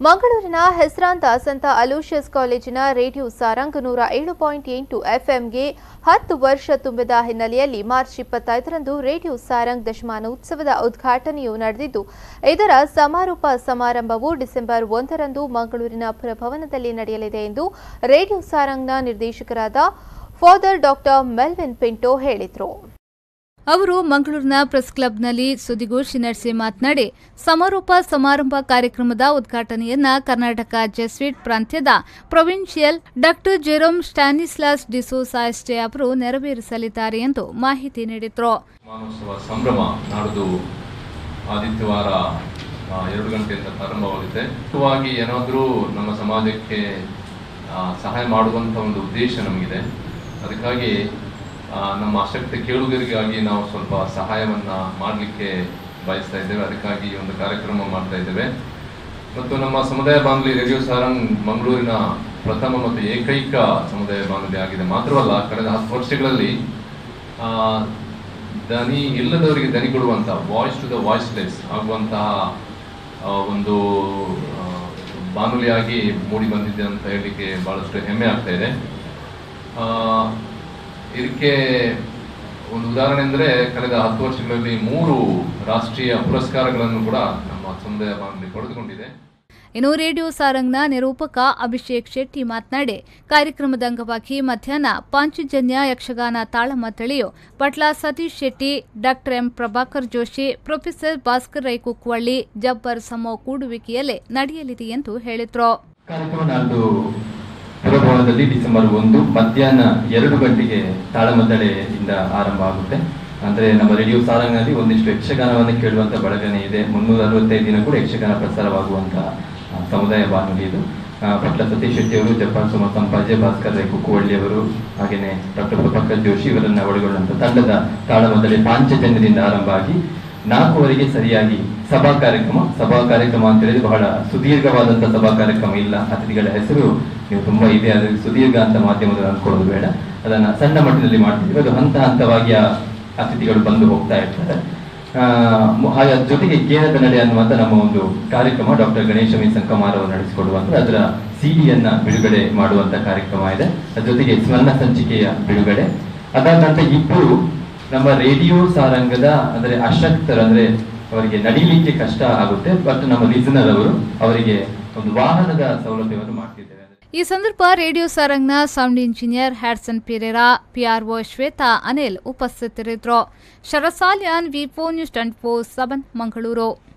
ಮಂಗಳೂರಿನ ಹೆಸರಾಂತ ಸಂತ ಅಲೋಷಿಯಸ್ ಕಾಲೇಜಿನ ರೇಡಿಯೋ ಸಾರಂಗ್ ನೂರ ಏಳು ಪಾಯಿಂಟ್ ಎಂಟು ಎಫ್ಎಂಗೆ ಹತ್ತು ವರ್ಷ ತುಂಬಿದ ಹಿನ್ನೆಲೆಯಲ್ಲಿ ಮಾರ್ಚ್ ಇಪ್ಪತ್ತೈದರಂದು ರೇಡಿಯೋ ಸಾರಂಗ್ ದಶಮಾನೋತ್ಸವದ ಉದ್ಘಾಟನೆಯು ನಡೆದಿದ್ದು ಇದರ ಸಮಾರೋಪ ಸಮಾರಂಭವು ಡಿಸೆಂಬರ್ ಒಂದರಂದು ಮಂಗಳೂರಿನ ಪುರಭವನದಲ್ಲಿ ನಡೆಯಲಿದೆ ಎಂದು ರೇಡಿಯೋ ಸಾರಂಗ್ನ ನಿರ್ದೇಶಕರಾದ ಫಾದರ್ ಡಾಕ್ಟರ್ ಮೆಲ್ವಿನ್ ಪಿಂಟೋ ಹೇಳಿದರು ಅವರು ಮಂಗಳೂರಿನ ಪ್ರೆಸ್ ಕ್ಲಬ್ನಲ್ಲಿ ಸುದ್ದಿಗೋಷ್ಠಿ ನಡೆಸಿ ಮಾತನಾಡಿ ಸಮಾರೋಪ ಸಮಾರಂಭ ಕಾರ್ಯಕ್ರಮದ ಉದ್ಘಾಟನೆಯನ್ನ ಕರ್ನಾಟಕ ಜೆಸ್ವಿಟ್ ಪ್ರಾಂತ್ಯದ ಪ್ರೊವಿನ್ಷಿಯಲ್ ಡಾಕ್ಟರ್ ಜೆರೋಮ್ ಸ್ಟಾನಿಸ್ಲಾಸ್ ಡಿಸೋಸಾಯಸ್ಟೆ ಅವರು ನೆರವೇರಿಸಲಿದ್ದಾರೆ ಎಂದು ಮಾಹಿತಿ ನೀಡಿದರು ಮಾನೋತ್ಸವ ಸಂಭ್ರಮ ನಾಡ್ದು ಆದಿತ್ಯವಾರ ಆ, ಎರಡು ಗಂಟೆಯಿಂದ ಪ್ರಾರಂಭವಾಗುತ್ತೆ ಮುಖ್ಯವಾಗಿ ಏನಾದರೂ ನಮ್ಮ ಸಮಾಜಕ್ಕೆ ಆ, ಸಹಾಯ ಮಾಡುವಂಥ ಒಂದು ಉದ್ದೇಶ ನಮಗಿದೆ ಅದಕ್ಕಾಗಿ ಆ, ನಮ್ಮ ಆಸಕ್ತ ಕೇಳುಗರಿಗಾಗಿ ನಾವು ಸ್ವಲ್ಪ ಸಹಾಯವನ್ನ ಮಾಡಲಿಕ್ಕೆ ಬಯಸ್ತಾ ಇದ್ದೇವೆ ಅದಕ್ಕಾಗಿ ಈ ಒಂದು ಕಾರ್ಯಕ್ರಮ ಮಾಡ್ತಾ ಇದ್ದೇವೆ ಮತ್ತು ನಮ್ಮ ಸಮುದಾಯ ಬಾನುಲಿ ರೇಡಿಯೋ ಸಾರಂಗ್ ಮಂಗಳೂರಿನ ಪ್ರಥಮ ಮತ್ತು ಏಕೈಕ ಸಮುದಾಯ ಬಾನುಲಿ ಆಗಿದೆ ಮಾತ್ರವಲ್ಲ ಕಳೆದ ಹತ್ತು ವರ್ಷಗಳಲ್ಲಿ ಆ, ದನಿ ಇಲ್ಲದವರಿಗೆ ದನಿ ಕೊಡುವಂತ ವಾಯ್ಸ್ ಟು ದ ವಾಯ್ಸ್ಲೆಸ್ ಆಗುವಂತಹ ಆ, ಒಂದು ಆ, ಬಾನುಲಿಯಾಗಿ ಮೂಡಿ ಬಂದಿದೆ ಅಂತ ಹೇಳಲಿಕ್ಕೆ ಬಹಳಷ್ಟು ಹೆಮ್ಮೆ ಆಗ್ತಾ ಇದೆ ಆ, ಇದಕ್ಕೆ ಒಂದು ಉದಾಹರಣೆ ಅಂದರೆ ಕಳೆದ ಹತ್ತು ವರ್ಷಗಳಲ್ಲಿ ಮೂರು ರಾಷ್ಟ್ರೀಯ ಪುರಸ್ಕಾರಗಳನ್ನು ಕೂಡ ನಮ್ಮ ಸಮುದಾಯ ಬಾನುಲಿ ಪಡೆದುಕೊಂಡಿದೆ ಇನ್ನು ರೇಡಿಯೋ ಸಾರಂಗ್ನ ನಿರೂಪಕ ಅಭಿಷೇಕ್ ಶೆಟ್ಟಿ ಮಾತನಾಡಿ ಕಾರ್ಯಕ್ರಮದ ಅಂಗವಾಗಿ ಮಧ್ಯಾಹ್ನ ಪಾಂಚಜನ್ಯ ಯಕ್ಷಗಾನ ತಾಳಮದ್ದಳೆಯು Patla Satish Shetty doctor M Prabhakar Joshi professor Bhaskar Rai Kukkuvalli Jabbar Samo ಕೂಡುವಿಕೆಯಲ್ಲಿ ನಡೆಯಲಿದೆ ಎಂದು ಹೇಳಿದ್ರು ಕಾರ್ಯಕ್ರಮ ನಾಡ್ದು ಪುರಭವನದಲ್ಲಿ ಡಿಸೆಂಬರ್ ಒಂದು ಮಧ್ಯಾಹ್ನ ಎರಡು ಗಂಟೆಗೆ ತಾಳಮದ್ದಳೆಯಿಂದ ಆರಂಭ ಆಗುತ್ತೆ ಅಂದ್ರೆ ನಮ್ಮ ರೇಡಿಯೋ ಸಾರಂಗ್ನಲ್ಲಿ ಒಂದಿಷ್ಟು ಯಕ್ಷಗಾನವನ್ನು ಕೇಳುವಂತ ಬಳಗನೆ ಇದೆ ಮುನ್ನೂರ ಅರವತ್ತೈದು ದಿನ ಕೂಡ ಯಕ್ಷಗಾನ ಪ್ರಸಾರವಾಗುವಂತ ಆ, ಸಮುದಾಯ ಬಾನುಲಿ ಇದು ಆ, ಪಟ್ಲ ಸತೀಶ್ ಶೆಟ್ಟಿ ಅವರು ಜಪಾನ್ ಸುಮ ಸಂಪಾಜೆ ಭಾಸ್ಕರ್ ರೈ ಕುಕ್ಕುವಳ್ಳಿ ಅವರು ಹಾಗೇನೆ ಡಾಕ್ಟರ್ ಪ್ರಭಾಕರ್ ಜೋಶಿ ಇವರನ್ನ ಒಳಗೊಂಡಂತ ತಂಡದ ತಾಳಮದ್ದಳೆ ಪಾಂಚಜನ್ಯದಿಂದ ಆರಂಭ ಆಗಿ ನಾಲ್ಕುವರೆಗೆ ಸರಿಯಾಗಿ ಸಭಾ ಕಾರ್ಯಕ್ರಮ ಸಭಾ ಕಾರ್ಯಕ್ರಮ ಅಂತ ಹೇಳಿದ್ರೆ ಬಹಳ ಸುದೀರ್ಘವಾದಂತಹ ಸಭಾ ಕಾರ್ಯಕ್ರಮ ಇಲ್ಲ ಅತಿಥಿಗಳ ಹೆಸರು ನೀವು ತುಂಬಾ ಇದೆ ಅದು ಸುದೀರ್ಘ ಅಂತ ಮಾಧ್ಯಮದಲ್ಲಿ ಅಂದ್ಕೊಳ್ಳೋದು ಬೇಡ ಅದನ್ನ ಸಣ್ಣ ಮಟ್ಟದಲ್ಲಿ ಮಾಡ್ತಿದ್ದೀವಿ ಅದು ಹಂತ ಹಂತವಾಗಿ ಆ ಅತಿಥಿಗಳು ಬಂದು ಹೋಗ್ತಾ ಇರ್ತಾರೆ ಆ, ಮು- ಹಾಗೆ ಅದ್ರ ಜೊತೆಗೆ ಕೇರಳದ ನಡೆ ಅನ್ನುವಂತ ನಮ್ಮ ಒಂದು ಕಾರ್ಯಕ್ರಮ ಡಾಕ್ಟರ್ ಗಣೇಶ ಮಿ ಸಂಕಮಾರ್ ಅವರು ನಡೆಸಿಕೊಡುವಂತ ಅದರ ಸಿಡಿಯನ್ನ ಬಿಡುಗಡೆ ಮಾಡುವಂತ ಕಾರ್ಯಕ್ರಮ ಇದೆ ಅದ್ರ ಜೊತೆಗೆ ಸ್ವರ್ಣ ಸಂಚಿಕೆಯ ಬಿಡುಗಡೆ ಅದಾದ ನಂತರ ಇಬ್ಬರು ನಮ್ಮ ರೇಡಿಯೋ ಸಾರಂಗದ ಅಂದ್ರೆ ಅಶಕ್ತರು ಅಂದ್ರೆ ಅವರಿಗೆ ನಡೀಲಿಕ್ಕೆ ಕಷ್ಟ ಆಗುತ್ತೆ ಬಟ್ ನಮ್ಮ ಲಿಸನರ್ ಅವರು ಅವರಿಗೆ ಒಂದು ವಾಹನದ ಸೌಲಭ್ಯವನ್ನು ಮಾಡ್ತಿದ್ದೇವೆ ಈ ಸಂದರ್ಭ ರೇಡಿಯೋ ಸಾರಂಗ್ನ sound engineer Hudson Pereira PRO Shweta Anil ಉಪಸ್ಥಿತರಿದ್ದರು ಶರಸಾಲಿಯಾನ್ ವಿಪೋ news twenty four seven Mangaluru